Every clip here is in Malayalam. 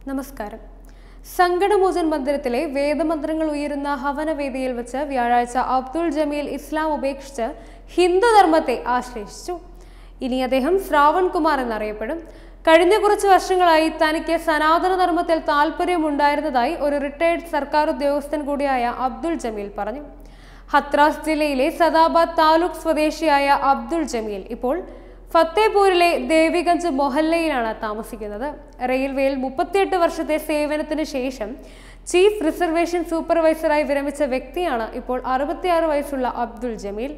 നമസ്കാരം സങ്കടമോചൻ മന്ദിരത്തിലെ വേദമന്ത്രങ്ങൾ ഉയരുന്ന ഹവനവേദിയിൽ വെച്ച് വ്യാഴാഴ്ച അബ്ദുൾ ജമീൽ ഇസ്ലാം ഉപേക്ഷിച്ച് ഹിന്ദുധർമ്മത്തെ ആശ്രയിച്ചു ഇനി അദ്ദേഹം ശ്രാവൺ കുമാർ എന്നറിയപ്പെടും കഴിഞ്ഞ കുറച്ച് വർഷങ്ങളായി തനിക്ക് സനാതനധർമ്മത്തിൽ താല്പര്യമുണ്ടായിരുന്നതായി ഒരു റിട്ടയർഡ് സർക്കാർ ഉദ്യോഗസ്ഥൻ കൂടിയായ അബ്ദുൾ ജമീൽ പറഞ്ഞു ഹത്രാസ് ജില്ലയിലെ സദാബാദ് താലൂക്ക് സ്വദേശിയായ അബ്ദുൾ ജമീൽ ഇപ്പോൾ ഫത്തേപൂരിലെ ദേവിഗഞ്ച് മൊഹല്ലയിലാണ് താമസിക്കുന്നത് റെയിൽവേയിൽ മുപ്പത്തിയെട്ട് വർഷത്തെ സേവനത്തിന് ശേഷം ചീഫ് റിസർവേഷൻ സൂപ്പർവൈസറായി വിരമിച്ച വ്യക്തിയാണ് ഇപ്പോൾ അറുപത്തിയാറ് വയസ്സുള്ള അബ്ദുൾ ജമീൽ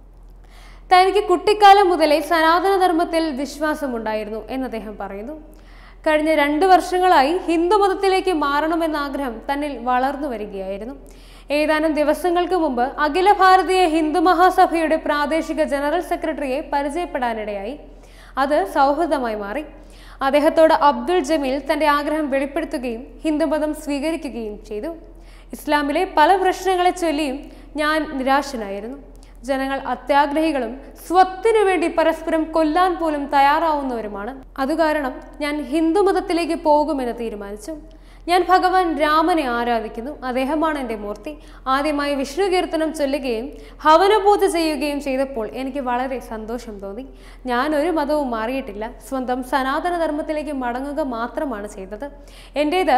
തനിക്ക് കുട്ടിക്കാലം മുതലേ സനാതനധർമ്മത്തിൽ വിശ്വാസമുണ്ടായിരുന്നു എന്ന് അദ്ദേഹം പറയുന്നു കഴിഞ്ഞ രണ്ട് വർഷങ്ങളായി ഹിന്ദുമതത്തിലേക്ക് മാറണമെന്ന ആഗ്രഹം തന്നിൽ വളർന്നു വരികയായിരുന്നു ഏതാനും ദിവസങ്ങൾക്ക് മുമ്പ് അഖില ഭാരതീയ ഹിന്ദു മഹാസഭയുടെ പ്രാദേശിക ജനറൽ സെക്രട്ടറിയെ പരിചയപ്പെടാനിടയായി അത് സൗഹൃദമായി മാറി അദ്ദേഹത്തോട് അബ്ദുൾ ജമീൽ തന്റെ ആഗ്രഹം വെളിപ്പെടുത്തുകയും ഹിന്ദുമതം സ്വീകരിക്കുകയും ചെയ്തു ഇസ്ലാമിലെ പല പ്രശ്നങ്ങളെ ചൊല്ലിയും ഞാൻ നിരാശനായിരുന്നു ജനങ്ങൾ അത്യാഗ്രഹികളും സ്വത്തിനു വേണ്ടി പരസ്പരം കൊല്ലാൻ പോലും തയ്യാറാവുന്നവരുമാണ് അതുകാരണം ഞാൻ ഹിന്ദുമതത്തിലേക്ക് പോകുമെന്ന് തീരുമാനിച്ചു ഞാൻ ഭഗവാൻ രാമനെ ആരാധിക്കുന്നു അദ്ദേഹമാണ് എൻ്റെ മൂർത്തി ആദ്യമായി വിഷ്ണു കീർത്തനം ചൊല്ലുകയും ഹവനപൂജ ചെയ്യുകയും ചെയ്തപ്പോൾ എനിക്ക് വളരെ സന്തോഷം തോന്നി ഞാൻ ഒരു മതവും മാറിയിട്ടില്ല സ്വന്തം സനാതനധർമ്മത്തിലേക്ക് മടങ്ങുക മാത്രമാണ് ചെയ്തത് എൻ്റേത്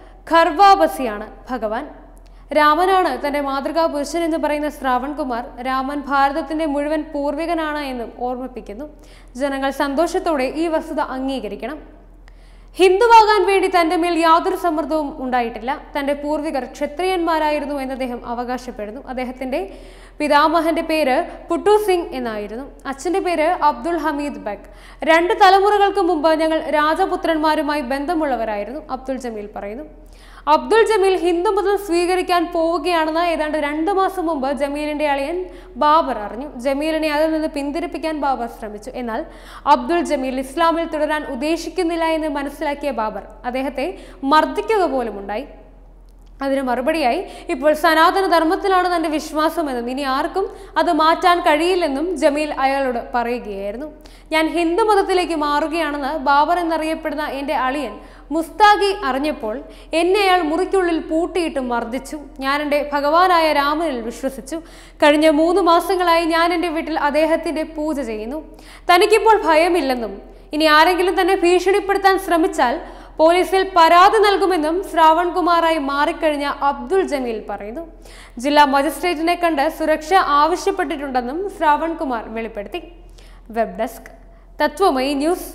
ഖർവാബസിയാണ് ഭഗവാൻ രാമനാണ് തന്റെ മാതൃകാ പുരുഷൻ എന്ന് പറയുന്ന ശ്രാവൺ കുമാർ രാമൻ ഭാരതത്തിന്റെ മുഴുവൻ പൂർവികനാണ് എന്നും ഓർമ്മിപ്പിക്കുന്നു ജനങ്ങൾ സന്തോഷത്തോടെ ഈ വസ്തുത അംഗീകരിക്കണം ഹിന്ദുവാകാൻ വേണ്ടി തന്റെ മേൽ യാതൊരു സമ്മർദ്ദവും ഉണ്ടായിട്ടില്ല തന്റെ പൂർവികർ ക്ഷത്രിയന്മാരായിരുന്നു എന്ന് അദ്ദേഹം അവകാശപ്പെടുന്നു അദ്ദേഹത്തിന്റെ പിതാമഹന്റെ പേര് പുട്ടു സിംഗ് എന്നായിരുന്നു അച്ഛന്റെ പേര് അബ്ദുൾ ഹമീദ് ബഗ് രണ്ട് തലമുറകൾക്ക് മുമ്പ് ഞങ്ങൾ രാജപുത്രന്മാരുമായി ബന്ധമുള്ളവരായിരുന്നു അബ്ദുൾ ജമീൽ പറയുന്നു അബ്ദുൾ ജമീൽ ഹിന്ദുമതം സ്വീകരിക്കാൻ പോവുകയാണെന്ന് ഏതാണ്ട് രണ്ട് മാസം മുമ്പ് ജമീലിന്റെ അളിയൻ ബാബർ അറിഞ്ഞു ജമീലിനെ അതിൽ നിന്ന് പിന്തിരിപ്പിക്കാൻ ബാബർ ശ്രമിച്ചു എന്നാൽ അബ്ദുൾ ജമീൽ ഇസ്ലാമിൽ തുടരാൻ ഉദ്ദേശിക്കുന്നില്ല എന്ന് മനസ്സിലാക്കിയ ബാബർ അദ്ദേഹത്തെ മർദ്ദിക്കുക പോലും ഉണ്ടായി അതിന് മറുപടിയായി ഇപ്പോൾ സനാതന ധർമ്മത്തിലാണ് തന്റെ വിശ്വാസമെന്നും ഇനി ആർക്കും അത് മാറ്റാൻ കഴിയില്ലെന്നും ജമീൽ അയാളോട് പറയുകയായിരുന്നു ഞാൻ ഹിന്ദു മതത്തിലേക്ക് മാറുകയാണെന്ന് ബാബർ എന്നറിയപ്പെടുന്ന എൻ്റെ അളിയൻ മുസ്താഖി അറിഞ്ഞപ്പോൾ എന്നെ അയാൾ മുറിക്കുള്ളിൽ പൂട്ടിയിട്ട് മർദ്ദിച്ചു ഞാൻ എൻ്റെ ഭഗവാനായ രാമനിൽ വിശ്വസിച്ചു കഴിഞ്ഞ മൂന്ന് മാസങ്ങളായി ഞാൻ എൻ്റെ വീട്ടിൽ അദ്ദേഹത്തിൻ്റെ പൂജ ചെയ്യുന്നു തനിക്കിപ്പോൾ ഭയമില്ലെന്നും ഇനി ആരെങ്കിലും തന്നെ ഭീഷണിപ്പെടുത്താൻ ശ്രമിച്ചാൽ പോലീസിൽ പരാതി നൽകുമെന്നും ശ്രാവൺ കുമാറായി മാറിക്കഴിഞ്ഞ അബ്ദുൾ ജമീൽ പറയുന്നു ജില്ലാ മജിസ്ട്രേറ്റിനെ കണ്ട് സുരക്ഷ ആവശ്യപ്പെട്ടിട്ടുണ്ടെന്നും ശ്രാവൺ കുമാർ വെളിപ്പെടുത്തി വെബ് ഡെസ്ക് തത്വമയി ന്യൂസ്